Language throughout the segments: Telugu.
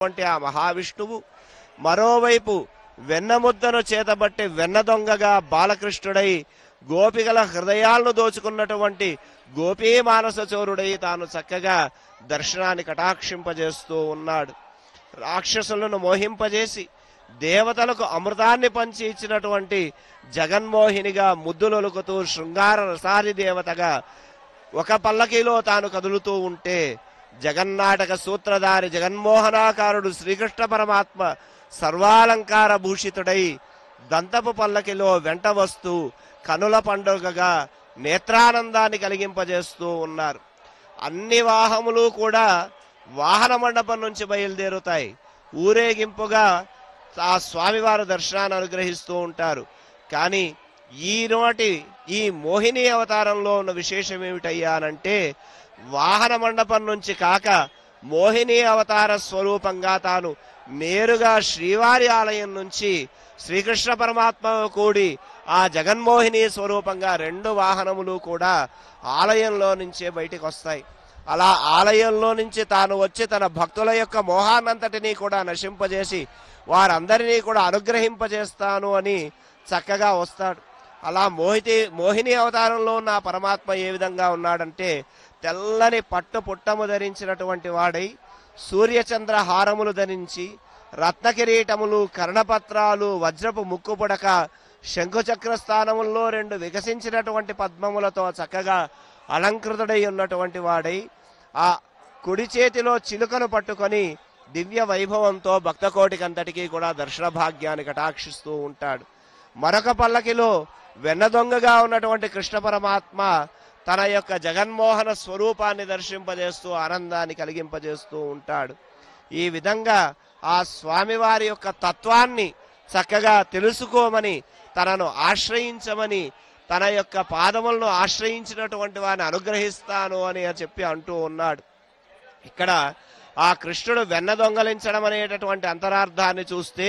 వంటి ఆ మహావిష్ణువు మరోవైపు వెన్నముద్దను చేతబట్టి వెన్న దొంగగా బాలకృష్ణుడై గోపికల హృదయాలను దోచుకున్నటువంటి గోపీ మానస చోరుడై తాను చక్కగా దర్శనాన్ని కటాక్షింపజేస్తూ ఉన్నాడు రాక్షసులను మోహింపజేసి దేవతలకు అమృతాన్ని పంచి ఇచ్చినటువంటి జగన్మోహినిగా ముద్దులొలుకుతూ శృంగార రసారి దేవతగా ఒక పల్లకిలో తాను కదులుతూ ఉంటే జగన్నాటక సూత్రధారి జగన్మోహనాకారుడు శ్రీకృష్ణ పరమాత్మ సర్వాలంకార భూషితుడై దంతపు పల్లకిలో వెంట వస్తూ కనుల పండుగగా నేత్రానందాన్ని కలిగింపజేస్తూ ఉన్నారు అన్ని వాహములు కూడా వాహన మండపం నుంచి బయలుదేరుతాయి ఊరేగింపుగా ఆ స్వామివారు దర్శనాన్ని అనుగ్రహిస్తూ ఉంటారు కానీ ఈనాటి ఈ మోహిని అవతారంలో ఉన్న విశేషం ఏమిటయ్యా అనంటే వాహన మండపం నుంచి కాక మోహిని అవతార స్వరూపంగా తాను నేరుగా శ్రీవారి ఆలయం నుంచి శ్రీకృష్ణ పరమాత్మ కూడి ఆ జగన్మోహిని స్వరూపంగా రెండు వాహనములు కూడా ఆలయంలో నుంచే బయటికి వస్తాయి అలా ఆలయంలో నుంచి తాను వచ్చి తన భక్తుల యొక్క మోహాన్నంతటినీ కూడా నశింపజేసి వారందరినీ కూడా అనుగ్రహింపజేస్తాను అని చక్కగా వస్తాడు అలా మోహితి మోహిని అవతారంలో ఉన్న ఆ పరమాత్మ ఏ విధంగా ఉన్నాడంటే తెల్లని పట్టు పుట్టము ధరించినటువంటి వాడై సూర్యచంద్ర హారములు ధరించి రత్న కిరీటములు కర్ణపత్రాలు వజ్రపు ముక్కు పుడక శంఖుచక్ర స్థానముల్లో రెండు వికసించినటువంటి పద్మములతో చక్కగా అలంకృతుడై ఉన్నటువంటి వాడై ఆ కుడి చేతిలో చిలుకను పట్టుకొని దివ్య వైభవంతో భక్తకోటికంతటికీ కూడా దర్శన భాగ్యాన్ని కటాక్షిస్తూ ఉంటాడు మరొక పల్లకిలో వెన్న దొంగగా ఉన్నటువంటి కృష్ణ పరమాత్మ తన యొక్క జగన్మోహన స్వరూపాన్ని దర్శింపజేస్తూ ఆనందాన్ని కలిగింపజేస్తూ ఉంటాడు ఈ విధంగా ఆ స్వామివారి యొక్క తత్వాన్ని చక్కగా తెలుసుకోమని తనను ఆశ్రయించమని తన యొక్క పాదములను ఆశ్రయించినటువంటి వారిని అనుగ్రహిస్తాను అని చెప్పి అంటూ ఉన్నాడు ఇక్కడ ఆ కృష్ణుడు వెన్న దొంగలించడం అనేటటువంటి అంతరార్థాన్ని చూస్తే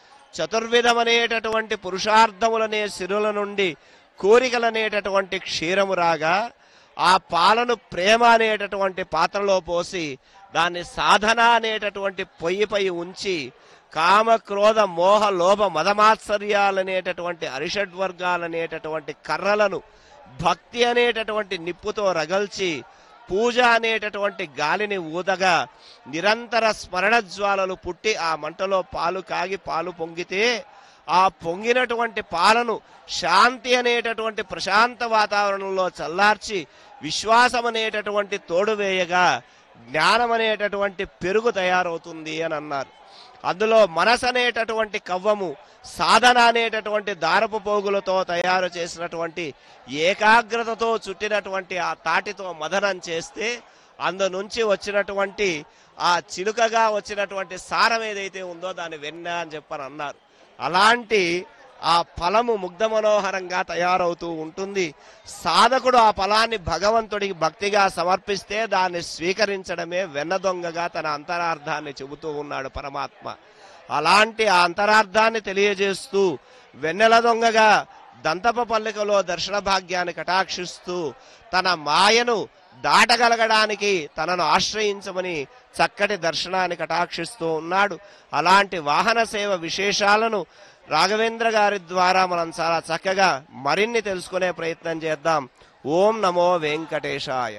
చతుర్విధమనేటటువంటి పురుషార్థములనే సిరుల నుండి కోరికలనేటటువంటి క్షీరము రాగా ఆ పాలను ప్రేమ అనేటటువంటి పాత్రలో పోసి దాన్ని సాధన అనేటటువంటి పొయ్యిపై ఉంచి కామ క్రోధ మోహ లోభ మదమాత్సర్యాలనేటటువంటి అరిషడ్వర్గాలనేటటువంటి కర్రలను భక్తి అనేటటువంటి నిప్పుతో రగల్చి పూజ అనేటటువంటి గాలిని ఊదగా నిరంతర స్మరణ జ్వాలలు పుట్టి ఆ మంటలో పాలు కాగి పాలు పొంగితే ఆ పొంగినటువంటి పాలను శాంతి అనేటటువంటి ప్రశాంత వాతావరణంలో చల్లార్చి విశ్వాసం అనేటటువంటి తోడు వేయగా జ్ఞానం అనేటటువంటి పెరుగు తయారవుతుంది అని అన్నారు అందులో మనసు అనేటటువంటి కవ్వము సాధన అనేటటువంటి దారపు పోగులతో తయారు చేసినటువంటి ఏకాగ్రతతో చుట్టినటువంటి ఆ తాటితో మదనం చేస్తే అందు నుంచి వచ్చినటువంటి ఆ చిలుకగా వచ్చినటువంటి సారం ఏదైతే ఉందో దాన్ని వెన్న అని చెప్పని అన్నారు అలాంటి ఆ ఫలము ముగ్ధ మనోహరంగా తయారవుతూ ఉంటుంది సాధకుడు ఆ ఫలాన్ని భగవంతుడికి భక్తిగా సమర్పిస్తే దాన్ని స్వీకరించడమే వెన్న దొంగగా తన అంతరార్థాన్ని చెబుతూ ఉన్నాడు పరమాత్మ అలాంటి ఆ అంతరార్థాన్ని తెలియజేస్తూ వెన్నెల దొంగగా దంతప పల్లికలో దర్శన భాగ్యాన్ని కటాక్షిస్తూ తన మాయను దాటగలగడానికి తనను ఆశ్రయించమని చక్కటి దర్శనాన్ని కటాక్షిస్తూ ఉన్నాడు అలాంటి వాహన సేవ విశేషాలను రాఘవేంద్ర గారి ద్వారా మనం చాలా చక్కగా మరిన్ని తెలుసుకునే ప్రయత్నం చేద్దాం ఓం నమో వెంకటేశాయ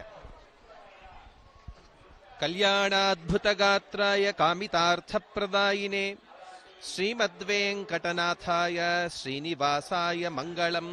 కళ్యాణాద్భుతగాత్రాయ కామితార్థప్రదాయినే శ్రీమద్వేంకటనాథాయ శ్రీనివాసాయ మంగళం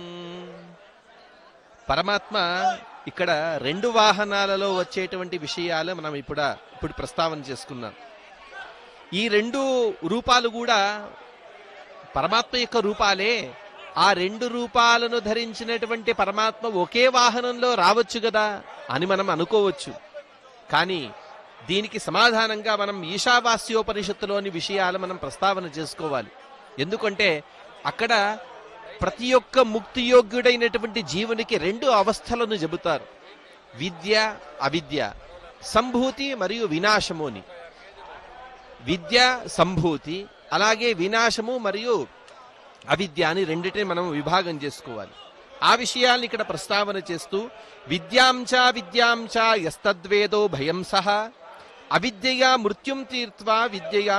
పరమాత్మ ఇక్కడ రెండు వాహనాలలో వచ్చేటువంటి విషయాలు మనం ఇప్పుడు ఇప్పుడు ప్రస్తావన చేసుకున్నాం ఈ రెండు రూపాలు కూడా పరమాత్మ యొక్క రూపాలే ఆ రెండు రూపాలను ధరించినటువంటి పరమాత్మ ఒకే వాహనంలో రావచ్చు కదా అని మనం అనుకోవచ్చు కానీ దీనికి సమాధానంగా మనం ఈశావాస్యోపనిషత్తులోని విషయాలు మనం ప్రస్తావన చేసుకోవాలి ఎందుకంటే అక్కడ ప్రతి ఒక్క ముక్తియోగ్యుడైనటువంటి జీవునికి రెండు అవస్థలను చెబుతారు విద్య అవిద్య సంభూతి మరియు వినాశము అని విద్య సంభూతి అలాగే వినాశము మరియు అవిద్య అని రెండిటిని మనం విభాగం చేసుకోవాలి ఆ విషయాల్ని ఇక్కడ ప్రస్తావన చేస్తూ విద్యాంచ విద్యాంచ యస్తద్వేదో భయం సహ అవిద్యయా మృత్యుం తీర్త్వా విద్యయా